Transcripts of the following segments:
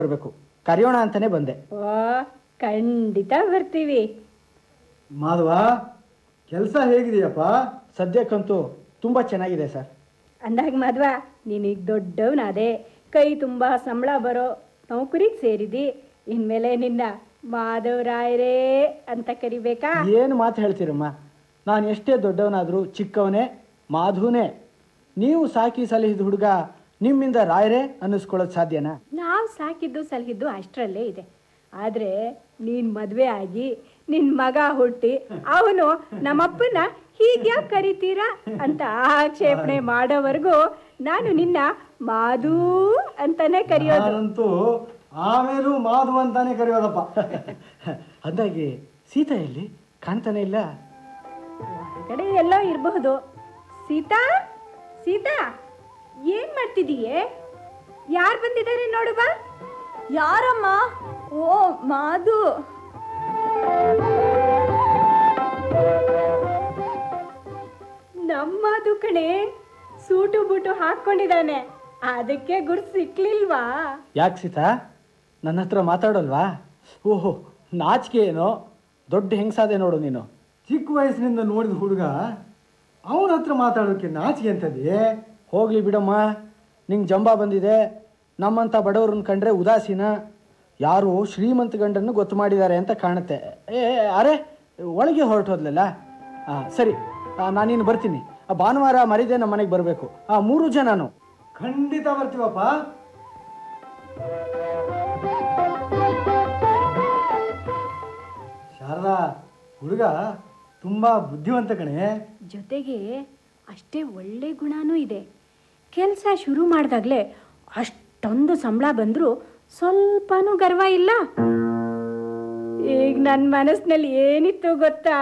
ಬರಬೇಕು ಕರೆಯೋಣ ಅಂತಾನೆ ಬಂದೆ ಓ ಖಂಡಿತ ಬರ್ತೀವಿ ಮಾಧವ ಕೆಲಸ ಹೇಗಿದೆಯಪ್ಪ ಸದ್ಯಕ್ಕಂತೂ ತುಂಬ ಚೆನ್ನಾಗಿದೆ ಸರ್ ಅಂದಾಗ ಮದ್ವ ನೀನೀಗ ದೊಡ್ಡವನಾದೆ ಕೈ ತುಂಬ ಸಂಬಳ ಬರೋ ನೌಕರಿಗೆ ಸೇರಿದಿ ಇನ್ಮೇಲೆ ನಿನ್ನ ಮಾಧವರಾಯರೇ ಅಂತ ಕರಿಬೇಕಾ ಏನು ಮಾತು ಹೇಳ್ತೀರಮ್ಮ ನಾನು ಎಷ್ಟೇ ದೊಡ್ಡವನಾದರೂ ಚಿಕ್ಕವನೇ ಮಾಧುನೇ ನೀವು ಸಾಕಿ ಸಲಹಿದ ಹುಡುಗ ನಿಮ್ಮಿಂದ ರಾಯರೇ ಅನ್ನಿಸ್ಕೊಳ್ಳೋದು ಸಾಧ್ಯನಾ ನಾವು ಸಾಕಿದ್ದು ಸಲಹಿದ್ದು ಅಷ್ಟರಲ್ಲೇ ಇದೆ ಆದರೆ ನೀನು ಮದುವೆ ಆಗಿ ನಿನ್ನ ಮಗ ಹುಟ್ಟಿ ಅವನು ನಮ್ಮಪ್ಪನ ಹೀಗ್ಯಾಕೆ ಕರಿತೀರಾ ಅಂತ ಆಕ್ಷೇಪಣೆ ಮಾಡೋವರೆಗೂ ನಾನು ನಿನ್ನ ಮಾಧು ಅಂತಾನೆ ಕರೆಯೋದು ನಾನಂತೂ ಆಮೇಲೂ ಮಾಧವ ಅಂತಾನೆ ಕರೆಯೋದಪ್ಪ ಅಂದಾಗೆ ಸೀತಾ ಎಲ್ಲಿ ಕಾಣ್ತಾನೆ ಇಲ್ಲ ಹೊರಗಡೆ ಎಲ್ಲೋ ಇರಬಹುದು ಸೀತಾ ಸೀತಾ ಏನ್ ಮಾಡ್ತಿದೀಯೇ ಯಾರು ಬಂದಿದ್ದಾರೆ ನೋಡು ಬಾ ಯಾರಮ್ಮ ಓ ಮಾಧು ನಮ್ಮದು ಕಣೆ ಸೂಟು ಬೂಟು ಹಾಕೊಂಡಿದ್ದಾನೆ ಅದಕ್ಕೆ ಗುರ್ತು ಸಿಕ್ಲಿಲ್ವಾ ಯಾಕೆ ಸೀತಾ ನನ್ನ ಹತ್ರ ಮಾತಾಡೋಲ್ವಾ ಓಹೋ ನಾಚಿಕೆ ಏನೋ ದೊಡ್ಡ ಹೆಂಗಸಾದೆ ನೋಡು ನೀನು ಚಿಕ್ಕ ವಯಸ್ಸಿನಿಂದ ನೋಡಿದ ಹುಡುಗ ಅವನ ಹತ್ರ ಮಾತಾಡೋಕೆ ನಾಚಿಕೆ ಅಂತದೆ ಹೋಗ್ಲಿ ಬಿಡಮ್ಮ ನಿಂಗೆ ಜಂಬ ಬಂದಿದೆ ನಮ್ಮಂಥ ಬಡವ್ರನ್ನ ಕಂಡ್ರೆ ಉದಾಸೀನ ಯಾರು ಶ್ರೀಮಂತ ಗಂಡನ್ನು ಗೊತ್ತು ಮಾಡಿದ್ದಾರೆ ಅಂತ ಕಾಣುತ್ತೆ ಏ ಏ, ಅರೆ ಒಳಗೆ ಹೊರಟೋದ್ಲಲ್ಲ ಹಾಂ ಸರಿ ಆ, ನಾನಿನ್ನು ಬರ್ತೀನಿ ಆ, ಭಾನುವಾರ ಮರಿದೆ ನಮ್ಮ ಮನೆಗೆ ಬರಬೇಕು ಆ ಮೂರು ಜನನು ಖಂಡಿತ ಬರ್ತೀವಪ್ಪ ಶಾರದಾ ಹುಡುಗ ತುಂಬಾ ಬುದ್ಧಿವಂತ ಕಣೆ ಜೊತೆಗೆ ಅಷ್ಟೇ ಒಳ್ಳೆ ಗುಣನೂ ಇದೆ ಕೆಲಸ ಶುರು ಮಾಡಿದಾಗಲೇ ಅಷ್ಟೊಂದು ಸಂಬಳ ಬಂದರೂ ಸ್ವಲ್ಪನೂ ಗರ್ವ ಇಲ್ಲ ಈಗ ನನ್ನ ಮನಸ್ಸಿನಲ್ಲಿ ಏನಿತ್ತು ಗೊತ್ತಾ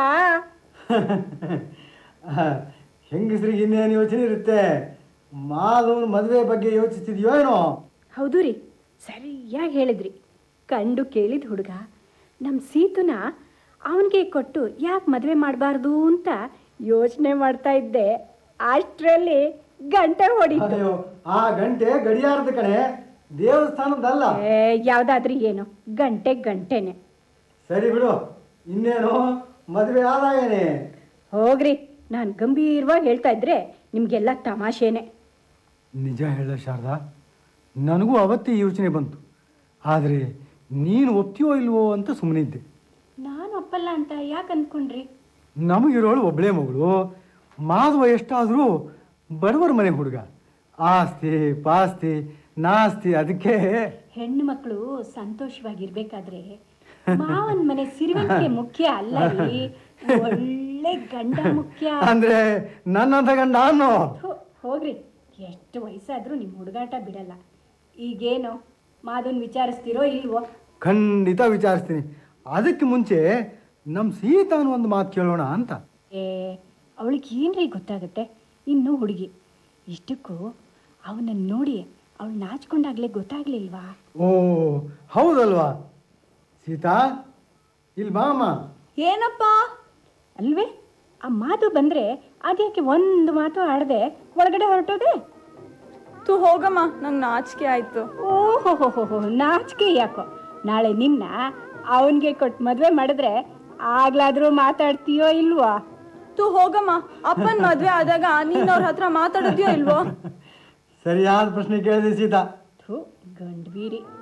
ಹೆಂಗಸ್ರಿಗೆ ಇನ್ನೇನು ಯೋಚನೆ ಇರುತ್ತೆ ಮಾಧವನ ಮದುವೆ ಬಗ್ಗೆ ಯೋಚಿಸ್ತಿದ್ಯೋ ಏನೋ ಹೌದು ರೀ ಸರಿಯಾಗಿ ಹೇಳಿದ್ರಿ ಕಂಡು ಕೇಳಿದ ಹುಡುಗ ನಮ್ಮ ಸೀತುನ ಅವನಿಗೆ ಕೊಟ್ಟು ಯಾಕೆ ಮದುವೆ ಮಾಡಬಾರ್ದು ಅಂತ ಯೋಚನೆ ಮಾಡ್ತಾ ಇದ್ದೆ ಅಷ್ಟರಲ್ಲಿ ಗಂಟೆ ಹೊಡಿತು ಅಯ್ಯೋ ಆ ಗಂಟೆ ಗಡಿಯಾರದ ಕಣೆ ದೇವಸ್ಥಾನದಲ್ಲ ಏ, ಯಾವ್ದಾದ್ರೂ ಏನು ಗಂಟೆ ಗಂಟೆನೆ ಸರಿ ಬಿಡು ಇನ್ನೇನು ಮದುವೆ ಆದಾಯನೇ ಹೋಗ್ರಿ ನಾನು ಗಂಭೀರವಾಗಿ ಹೇಳ್ತಾ ಇದ್ರೆ ನಿಮಗೆಲ್ಲ ತಮಾಷೆನೆ ನಿಜ ಹೇಳ ಶಾರದಾ ನನಗೂ ಅವತ್ತೇ ಯೋಚನೆ ಬಂತು ಆದರೆ ನೀನು ಒಪ್ತೀಯೋ ಇಲ್ವೋ ಅಂತ ಸುಮ್ಮನಿದ್ದೆ ನಾನು ಒಪ್ಪಲ್ಲ ಅಂತ ಯಾಕೆ ಅಂದ್ಕೊಂಡ್ರಿ ನಮಗಿರೋಳು ಒಬ್ಬಳೇ ಮಗಳು ಮಾಧವ ಎಷ್ಟಾದರೂ ಬಡವರ ಮನೆ ಹುಡುಗ ಆಸ್ತಿ ಪಾಸ್ತಿ ನಾಸ್ತಿ ಅದಕ್ಕೆ ಹೆಣ್ಣು ಮಕ್ಕಳು ಸಂತೋಷವಾಗಿರ್ಬೇಕಾದ್ರೆ ಮಾವನ್ ಮನೆ ಸಿರಿವಂತಿಕೆ ಮುಖ್ಯ ಅಲ್ಲ ರೀ ಒಳ್ಳೆ ಗಂಡ ಮುಖ್ಯ ಅಂದ್ರೆ ನನ್ನಂತ ಗಂಡ ಅನ್ನೋ ಥು, ಹೋಗ್ರಿ ಎಷ್ಟು ವಯಸ್ಸಾದ್ರೂ ನಿಮ್ಮ ಹುಡುಗಾಟ ಬಿಡಲ್ಲ ಈಗೇನು ಮಾದನ್ ವಿಚಾರಿಸ್ತಿರೋ ಇಲ್ವೋ ಖಂಡಿತ ವಿಚಾರಿಸ್ತೀನಿ ಅದಕ್ಕೆ ಮುಂಚೆ ನಮ್ಮ ಸೀತಾನು ಒಂದು ಮಾತು ಕೇಳೋಣ ಅಂತ ಏ ಅವಳಿಗೆ ಏನ್ರಿ ಗೊತ್ತಾಗುತ್ತೆ ಇನ್ನು ಹುಡುಗಿ ಇಷ್ಟಕ್ಕೂ ಅವನನ್ನು ನೋಡಿ ಅವಳು ನಾಚ್ಕೊಂಡಾಗ್ಲೇ ಗೊತ್ತಾಗ್ಲಿಲ್ವಾ ಓ ಹೌದಲ್ವಾ ಸೀತಾ ಇಲ್ಲಿ ಬಾ ಅಮ್ಮ ಏನಪ್ಪ ಅಲ್ವೇ ಆ ಮಾತು ಬಂದ್ರೆ ಅದ್ಯಾಕೆ ಒಂದು ಮಾತು ಆಡದೆ ಒಳಗಡೆ ಹೊರಟೋದೆ ತು ಹೋಗಮ್ಮ ನಂಗೆ ನಾಚಿಕೆ ಆಯ್ತು ಓಹೋ ನಾಚಿಕೆ ಯಾಕೋ ನಾಳೆ ನಿನ್ನ ಅವನಿಗೆ ಕೊಟ್ಟು ಮದುವೆ ಮಾಡಿದ್ರೆ ಆಗ್ಲಾದ್ರೂ ಮಾತಾಡ್ತೀಯೋ ಇಲ್ವೋ ತು ಹೋಗಮ್ಮ ಅಪ್ಪನ್ ಮದ್ವೆ ಆದಾಗ ನೀನ್ ಅವ್ರ ಹತ್ರ ಮಾತಾಡಿದ್ಯೋ ಇಲ್ವೋ ಸರಿಯಾದ ಪ್ರಶ್ನೆ ಕೇಳಿದೆ ಸೀತಾ ಥು ಗಂಡ್ಬೀರಿ